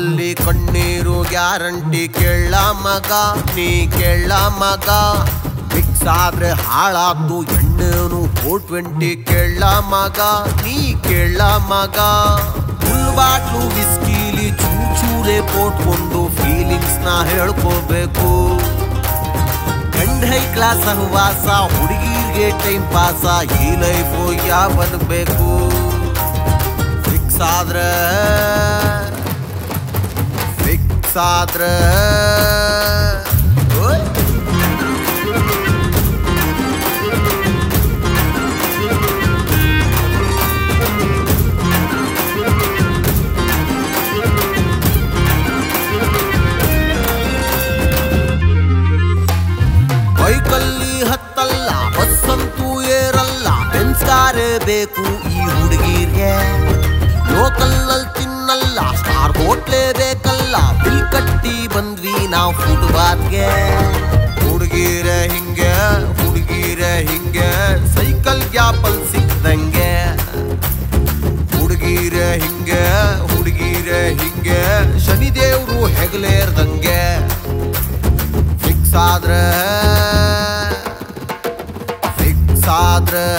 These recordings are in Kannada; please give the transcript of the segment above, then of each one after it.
ಲವ್ವಲ್ಲಿ ಕಣ್ಣೀರು ಗ್ಯಾರಂಟಿ ಕೇಳ ಮಗ ನೀ ಕೇಳ ಮಗ ಮಿಕ್ಸ್ ಆದ್ರೆ ಹಾಳಾದ್ದು ಎಣ್ಣೆನು ಫೋರ್ ಟ್ವೆಂಟಿ ಕೇಳ ಮಗ ನೀ ಕೇಳ ಮಗ ಫುಲ್ ಬಾಟ್ಲು ವಿಸ್ಕೀಲಿ ಚೂಚೂರೆ ಪೋಟ್ಕೊಂಡು ಫೀಲಿಂಗ್ಸ್ ನ ಹೇಳ್ಕೋಬೇಕು ಗಂಡ ಹೈ ಕ್ಲಾಸ್ ಸಹವಾಸ ಹುಡುಗಿರ್ಗೆ ಟೈಮ್ ಪಾಸ ಈ ಲೈಫು ಯಾವನ್ಬೇಕು ಫಿಕ್ಸ್ ಆದ್ರೆ ಫಿಕ್ಸ್ ಆದ್ರೆ ಓಯ್. ಬೈಕಲ್ಲಿ ಹತ್ತಲ್ಲ ಬಸ್ಸಂತೂ ಏರಲ್ಲ ಬೆನ್ಸ್ ಕಾರೇ ಬೇಕು ಈ ಹುಡುಗಿರ್ಗೆ ಲೋಕಲ್ಲಲ್ಲಿ ತಿನ್ನಲ್ಲ ಸ್ಟಾರ್ ಹೋಟ್ಲೇ ಬೇಕಲ್ಲ ಬಿಲ್ ಕಟ್ಟಿ ಬಂದ್ವಿ ನಾವು ಫುಟ್ಬಾತ್ಗೆ ಹುಡುಗಿರ ಹಿಂಗೆ ಹುಡುಗಿರ ಹಿಂಗೆ ಸೈಕಲ್ ಗ್ಯಾಪಲ್ ಸಿಕ್ದಂಗೆ ಹುಡುಗಿರ ಹಿಂಗೆ ಹುಡುಗಿರ ಹಿಂಗೆ ಶನಿದೇವ್ರು ಹೆಗಲೇರ್ದಂಗೆ ಫಿಕ್ಸ್ ಆದ್ರೆ ಫಿಕ್ಸ್ ಆದ್ರೆ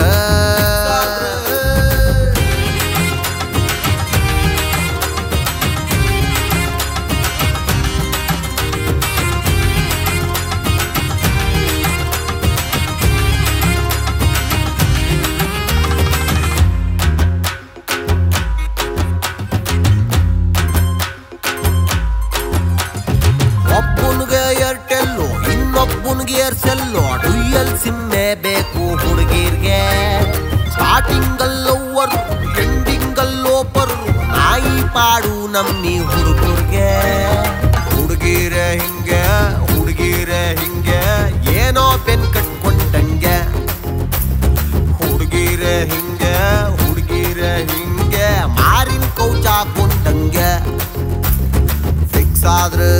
ಒಬ್ಬನಿಗೆ ಏರ್ಟೆಲ್ಲು ಇನ್ನೊಬ್ಬನಿಗೆ ಏರ್ಸೆಲ್ಲು ಡುಯಲ್ ಸಿಮ್ಮೆ ಬೇಕು ಹುಡುಗಿರ್ಗೆ ಸ್ಟಾರ್ಟಿಂಗ್ ಅಲ್ಲೋವರ್ ಎಂಡಿಂಗ್ ಅಲ್ಲೋಪರ್ ನಾಯಿ ಪಾಡು ನಮ್ಮಿ ಹುಡುಗರ್ಗೆ ಹುಡುಗಿರ ಹಿಂಗೆ ಹುಡುಗಿರ ಹಿಂಗೆ ಏನೋ ಪೆನ್ ಕಟ್ಕೊಂಡಂಗೆ ಹುಡುಗಿರ ಹಿಂಗೆ ಹುಡುಗಿರ ಹಿಂಗೆ ಮಾರಿನ ಕೌಚ ಹಾಕೊಂಡಂಗೆ ಫಿಕ್ಸ್ ಆದ್ರೆ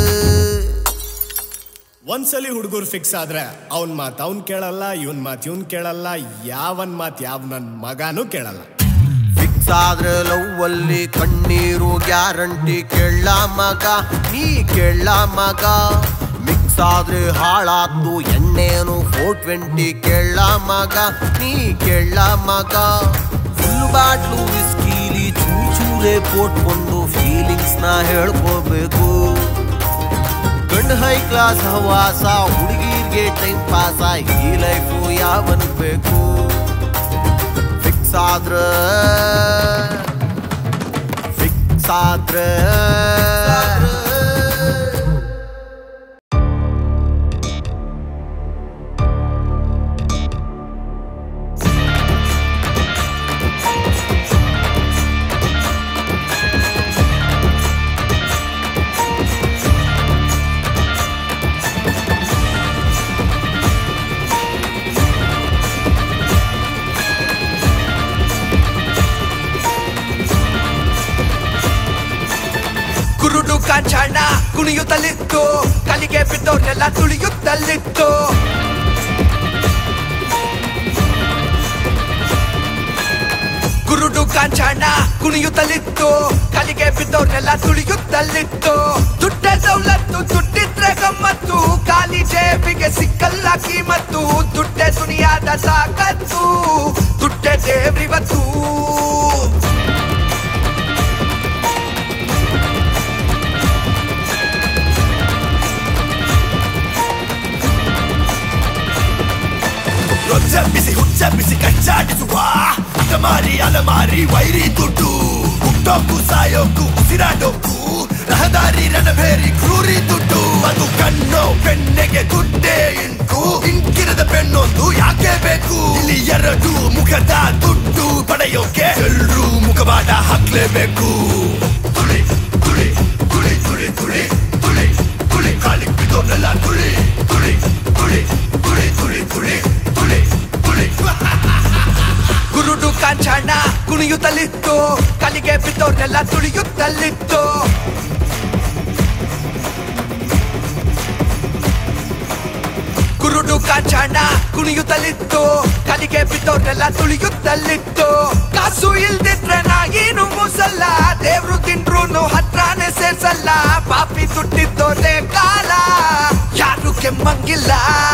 ಒಂದ್ಸಲಿ ಹುಡುಗರು ಫಿಕ್ಸ್ ಆದ್ರೆ ಅವನ್ ಮಾತ್ ಅವ್ನ್ ಕೇಳಲ್ಲ ಇವನ್ ಮಾತ್ ಇವನ್ ಕೇಳಲ್ಲ ಯಾವನ್ ಮಾತ್ ಯಾವ ನನ್ ಮಗಾನು ಕೇಳಲ್ಲ ಫಿಕ್ಸ್ ಆದ್ರೆ ಲವ್ವಲ್ಲಿ ಕಣ್ಣೀರು ಗ್ಯಾರಂಟಿ ಕೇಳ ಮಗ ನೀ ಕೇಳ ಮಗ ಮಿಕ್ಸ್ ಆದ್ರೆ ಹಾಳಾದ್ದು ಎಣ್ಣೆನು ಫೋರ್ ಟ್ವೆಂಟಿ ಕೇಳ ಮಗ ನೀ ಕೇಳ ಮಗ ಫುಲ್ ಬಾಟ್ಲು ವಿಸ್ಕೀಲಿ ಚೂಚೂರೆ ಪೋಟ್ಕೊಂಡು ಫೀಲಿಂಗ್ಸ್ ನ ಹೇಳ್ಕೋಬೇಕು ಗಂಡ ಹೈ ಕ್ಲಾಸ್ ಹವಾಸ ಹುಡುಗಿರ್ಗೆ ಟೈಮ್ ಪಾಸ ಈ ಲೈಫು ಯಾವನ್ ಬೇಕು ಫಿಕ್ಸ್ ಆದ್ರ ಫಿಕ್ಸ್ ಆದ್ರ ಕುರುಡು ಕಾಂಚಾಣ ಕುಣಿಯುತ್ತಲಿತ್ತು ಕಲಿಗೆ ಬಿದ್ದವ್ರನ್ನೆಲ್ಲ ತುಳಿಯುತ್ತಲಿತ್ತು ಕುರುಡು ಕಾಂಚಾಣ ಕುಣಿಯುತ್ತಲಿತ್ತು ಕಲಿಗೆ ಬಿದ್ದವ್ರನ್ನೆಲ್ಲ ತುಳಿಯುತ್ತಲಿತ್ತು ದುಡ್ಡೆ ಸವಲತ್ತು ದುಡ್ಡಿದ್ರೆ ಗಮ್ಮತ್ತು ಖಾಲಿ ಜೇಬಿಗೆ ಸಿಕ್ಕಲ್ಲ ಕೀಮತ್ತು ದುಡ್ಡೆ ದುನಿಯಾದ ತಾಕತ್ತು ದುಡ್ಡೆ ದೇವ್ರಿವತ್ತು ರೊಚ್ಚೆಬ್ಬಿಸಿ ಹುಚ್ಚೆಬ್ಬಿಸಿ ಕಚ್ಚಾಡಿಸುವ ಮಾರಿ ಅಲಮಾರಿ ವೈರಿ ದುಡ್ಡು ಹುಟ್ಟೋಕು ಸಾಯೋಕು ಉಸಿರಾಡೋಕು ರಹದಾರಿ ರಣಭೇರಿ ಕ್ರೂರಿ ದುಡ್ಡು ಅದು ಕಣ್ಣೋ ಬೆಣ್ಣೆಗೆ ದುಡ್ಡೇ ಇಂಕು ಇಂಕಿರದ ಬೆನ್ನೊಂದು ಯಾಕೆ ಬೇಕು ಇಲ್ಲಿ ಎರಡು ಮುಖದ ದುಡ್ಡು ಪಡೆಯೋಕೆ ಎಲ್ರೂ ಮುಖವಾಡ ಹಾಕ್ಲೇಬೇಕು ತುಳಿ ತುಳಿ ತುಳಿ ತುಳಿ ತುಳಿ ತುಳಿ ತುಳಿ ಕಾಲಿಗೆ ಬಿದ್ದೋರ್ನೆಲ್ಲ ತುಳಿ ತುಳಿ ತುಳಿ ತುಳಿ ತುಳಿ ತುಳಿ ತುಳಿ ತುಳಿ ಕುರುಡು ಕಾಂಚಾಣ ಕುಣಿಯುತ್ತಲಿತ್ತು ಕಲಿಗೆ ಬಿದ್ದವ್ರನ್ನೆಲ್ಲ ತುಳಿಯುತ್ತಲಿತ್ತು ಕುರುಡು ಕಾಂಚಾಣ ಕುಣಿಯುತ್ತಲಿತ್ತು ಕಲಿಗೆ ಬಿದ್ದವ್ರನ್ನೆಲ್ಲ ತುಳಿಯುತ್ತಲಿತ್ತು ಕಾಸು ಇಲ್ದಿದ್ರೆ ನಾ ನಾಯಿನು ಮುಸಲ್ಲ ದೇವ್ರು ತಿಂಡ್ರು ಹತ್ರಾನೆ ಸೇರ್ಸಲ್ಲ ಪಾಪಿ ತುಟ್ಟಿದ್ದೋದೆ ಕಾಲ ಯಾರು ಕೆಮ್ಮಂಗಿಲ್ಲ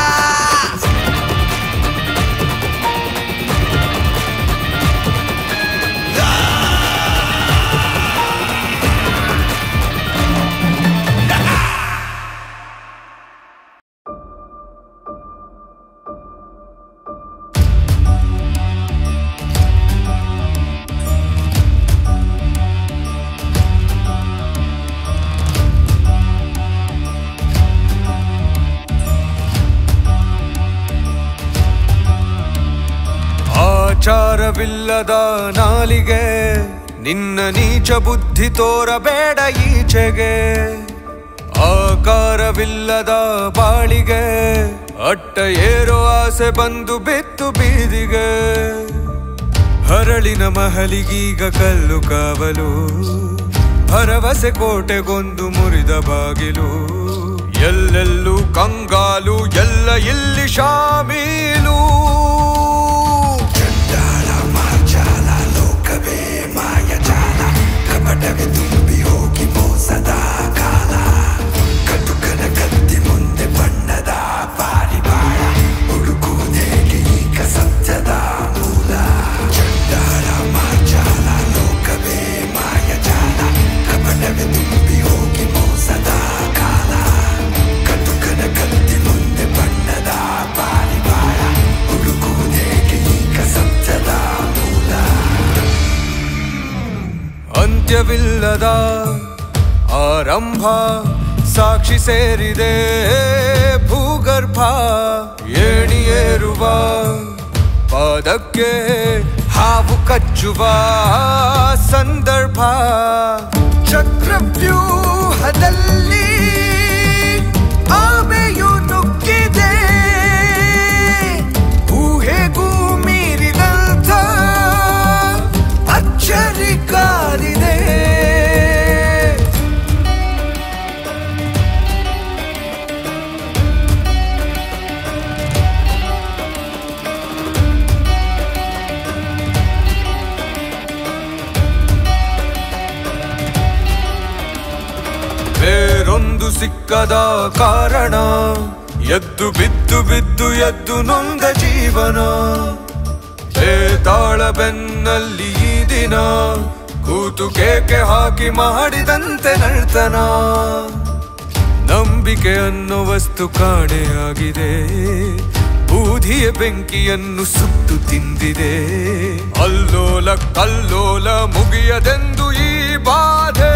ಆಚಾರವಿಲ್ಲದ ನಾಲಿಗೆ ನಿನ್ನ ನೀಚ ಬುದ್ಧಿ ತೋರಬೇಡ ಈಚೆಗೆ ಆಕಾರವಿಲ್ಲದ ಬಾಳಿಗೆ ಅಟ್ಟ ಏರೋ ಆಸೆ ಬಂದು ಬಿತ್ತು ಬೀದಿಗೆ ಹರಳಿನ ಮಹಲಿಗೀಗ ಕಲ್ಲು ಕಾವಲು ಭರವಸೆ ಕೋಟೆಗೊಂದು ಮುರಿದ ಬಾಗಿಲು ಎಲ್ಲೆಲ್ಲೂ ಕಂಗಾಲು ಎಲ್ಲ ಇಲ್ಲಿ ಶಾಮೀಲು ಚಂಡಾಳ ಮಾರ್ಜಾಲ ಲೋಕವೇ ಮಾಯಜಾಲ ಕಪಟವೇ ತುಂಬಿ ಹೋಗಿ ಮೋಸದ ಕಾಲ ಕಟುಕನ ಕತ್ತಿ ಮುಂದೆ ಬಣ್ಣದ ಪಾರಿವಾಳ ಹುಡುಕುವುದೇಗೆ ಈಗ ಸತ್ಯದ ಮೂಲ ಚಂಡಾಳ ಮಾರ್ಜಾಲ ಲೋಕವೇ ಮಾಯಜಾಲ ಕಪಟವೇ ತುಂಬಿ ಹೋಗಿ ಮೋಸದ ಕಾಲ ಕಟುಕನ ಕತ್ತಿ ಮುಂದೆ ಬಣ್ಣದ ಪಾರಿವಾಳ ಹುಡುಕುವುದೇಗೆ ಈಗ ಸತ್ಯದ ಮೂಲ ಅಂತ್ಯವಿಲ್ಲದ ಆರಂಭ ಸಾಕ್ಷಿ ಸೇರಿದೆ ಭೂಗರ್ಭ ಏಣಿಯೇರುವ ಪಾದಕ್ಕೆ ಹಾವು ಕಚ್ಚುವ ಸಂದರ್ಭ ಚಕ್ರವ್ಯೂಹದಲ್ಲಿ ಆಮೆಯು ನುಗ್ಗಿದೆ ಊಹೆಗೂ ಮೀರಿದಂಥ ಅಚ್ಚರಿ ಕಾದಿದೆ ಬೇರೊಂದು ಸಿಕ್ಕದ ಕಾರಣ ಎದ್ದು ಬಿದ್ದು ಬಿದ್ದು ಎದ್ದು ನೊಂದ ಜೀವನ ಬೇತಾಳ ಬೆನ್ನಲ್ಲಿ ಈ ದಿನ ಕೂತು ಕೇಕೆ ಹಾಕಿ ಮಾಡಿದಂತೆ ನರ್ತನ ನಂಬಿಕೆ ಅನ್ನೋ ವಸ್ತು ಕಾಣೆಯಾಗಿದೆ ಬೂದಿಯ ಬೆಂಕಿಯನ್ನು ಸುಟ್ಟು ತಿಂದಿದೆ ಅಲ್ಲೋಲ ಕಲ್ಲೋಲ ಮುಗಿಯದೆಂದು ಈ ಬಾಧೆ